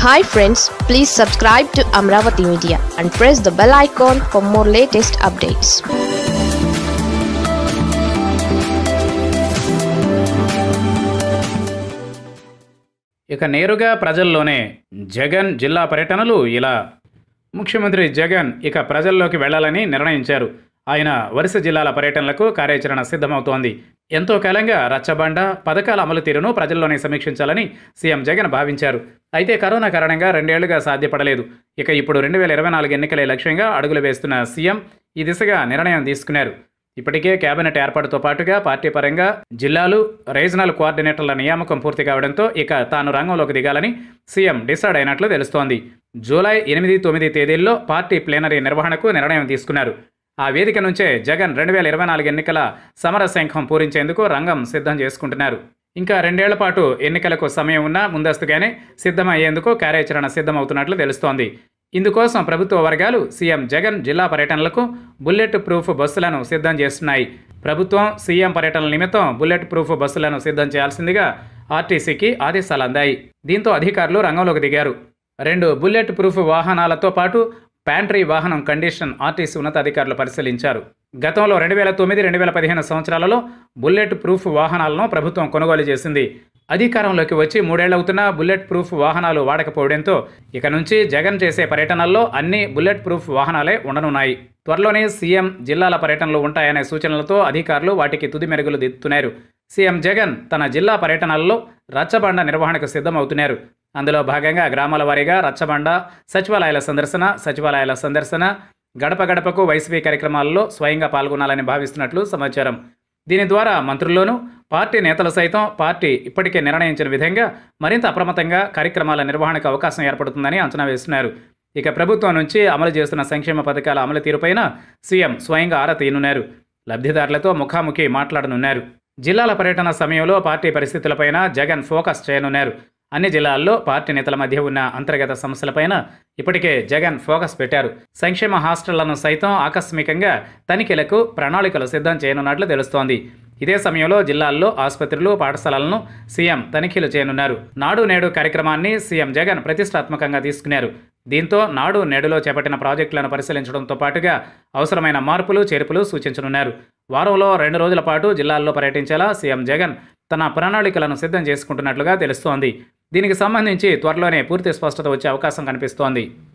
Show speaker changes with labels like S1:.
S1: hi friends please subscribe to Amaravati media and press the bell icon for more latest updates
S2: ఇక నేరుగా ప్రజల్లోనే జగన్ జిల్లా పర్యటనలు ఇలా ముఖ్యమంత్రి జగన్ ఇక ప్రజల్లోకి వెళ్లాలని నిర్ణయించారు ఆయన వరుస జిల్లాల పర్యటనలకు కార్యాచరణ సిద్ధమవుతోంది ఎంతో కాలంగా రచ్చబండ పథకాల అమలు తీరును ప్రజల్లోనే సమీక్షించాలని సీఎం జగన్ భావించారు అయితే కరోనా కారణంగా రెండేళ్లుగా సాధ్యపడలేదు ఇక ఇప్పుడు రెండు వేల ఇరవై నాలుగు ఎన్నికలే లక్ష్యంగా అడుగులు వేస్తున్న సీఎం ఈ దిశగా నిర్ణయం తీసుకున్నారు ఇప్పటికే కేబినెట్ ఏర్పాటుతో పాటుగా పార్టీ పరంగా జిల్లాలు రీజనల్ కోఆర్డినేటర్ల నియామకం పూర్తి కావడంతో ఇక తాను రంగంలోకి దిగాలని సీఎం డిసైడ్ అయినట్లు తెలుస్తోంది జూలై ఎనిమిది తొమ్మిది తేదీల్లో పార్టీ ప్లేనరీ నిర్వహణకు నిర్ణయం తీసుకున్నారు ఆ వేదిక నుంచే జగన్ రెండు వేల ఇరవై నాలుగు ఎన్నికల సమర శంఖం పూరించేందుకు రంగం సిద్ధం చేసుకుంటున్నారు ఇంకా రెండేళ్ల పాటు ఎన్నికలకు సమయం ఉన్నా ముందస్తుగానే సిద్ధమయ్యేందుకు కార్యాచరణ సిద్ధమవుతున్నట్లు తెలుస్తోంది ఇందుకోసం ప్రభుత్వ వర్గాలు సీఎం జగన్ జిల్లా పర్యటనలకు బుల్లెట్ ప్రూఫ్ బస్సులను సిద్ధం చేస్తున్నాయి ప్రభుత్వం సీఎం పర్యటనల నిమిత్తం బుల్లెట్ ప్రూఫ్ బస్సులను సిద్ధం చేయాల్సిందిగా ఆర్టీసీకి ఆదేశాలు అందాయి దీంతో అధికారులు రంగంలోకి దిగారు రెండు బుల్లెట్ ప్రూఫ్ వాహనాలతో పాటు ప్యాంట్రీ వాహనం కండిషన్ ఆర్టీసీ ఉన్నతాధికారులు పరిశీలించారు గతంలో రెండు వేల తొమ్మిది రెండు వేల పదిహేను సంవత్సరాలలో బుల్లెట్ ప్రూఫ్ వాహనాలను ప్రభుత్వం కొనుగోలు చేసింది అధికారంలోకి వచ్చి మూడేళ్లవుతున్నా బుల్లెట్ ప్రూఫ్ వాహనాలు వాడకపోవడంతో ఇక నుంచి జగన్ చేసే పర్యటనల్లో అన్ని బుల్లెట్ ప్రూఫ్ వాహనాలే ఉండనున్నాయి త్వరలోనే సీఎం జిల్లాల పర్యటనలు ఉంటాయనే సూచనలతో అధికారులు వాటికి తుది మెరుగులు దిద్దుతున్నారు సీఎం జగన్ తన జిల్లా పర్యటనల్లో రచ్చబండ నిర్వహణకు సిద్ధమవుతున్నారు అందులో భాగంగా గ్రామాల వారీగా రచ్చబండ సచివాలయాల సందర్శన సచివాలయాల సందర్శన గడప గడపకు వైసీపీ కార్యక్రమాల్లో స్వయంగా పాల్గొనాలని భావిస్తున్నట్లు సమాచారం దీని ద్వారా మంత్రుల్లోనూ పార్టీ నేతలు సైతం పార్టీ ఇప్పటికే నిర్ణయించిన విధంగా మరింత అప్రమత్తంగా కార్యక్రమాల నిర్వహణకు అవకాశం ఏర్పడుతుందని అంచనా వేస్తున్నారు ఇక ప్రభుత్వం నుంచి అమలు చేస్తున్న సంక్షేమ పథకాల అమలు తీరుపైన సీఎం స్వయంగా ఆరా తీయనున్నారు లబ్ధిదారులతో ముఖాముఖి మాట్లాడనున్నారు జిల్లాల పర్యటన సమయంలో పార్టీ పరిస్థితులపైన జగన్ ఫోకస్ చేయనున్నారు అన్ని జిల్లాల్లో పార్టీ నేతల మధ్య ఉన్న అంతర్గత సమస్యలపైన ఇప్పటికే జగన్ ఫోకస్ పెట్టారు సంక్షేమ హాస్టళ్లను సైతం ఆకస్మికంగా తనిఖీలకు ప్రణాళికలు సిద్ధం చేయనున్నట్లు తెలుస్తోంది ఇదే సమయంలో జిల్లాల్లో ఆసుపత్రులు పాఠశాలలను సీఎం తనిఖీలు చేయనున్నారు నాడు నేడు కార్యక్రమాన్ని సీఎం జగన్ ప్రతిష్టాత్మకంగా తీసుకున్నారు దీంతో నాడు నేడులో చేపట్టిన ప్రాజెక్టులను పరిశీలించడంతో పాటుగా అవసరమైన మార్పులు చేర్పులు సూచించనున్నారు వారంలో రెండు రోజుల పాటు జిల్లాల్లో పర్యటించేలా సీఎం జగన్ తన ప్రణాళికలను సిద్ధం చేసుకుంటున్నట్లుగా తెలుస్తోంది దీనికి సంబంధించి త్వరలోనే పూర్తి స్పష్టత వచ్చే అవకాశం కనిపిస్తోంది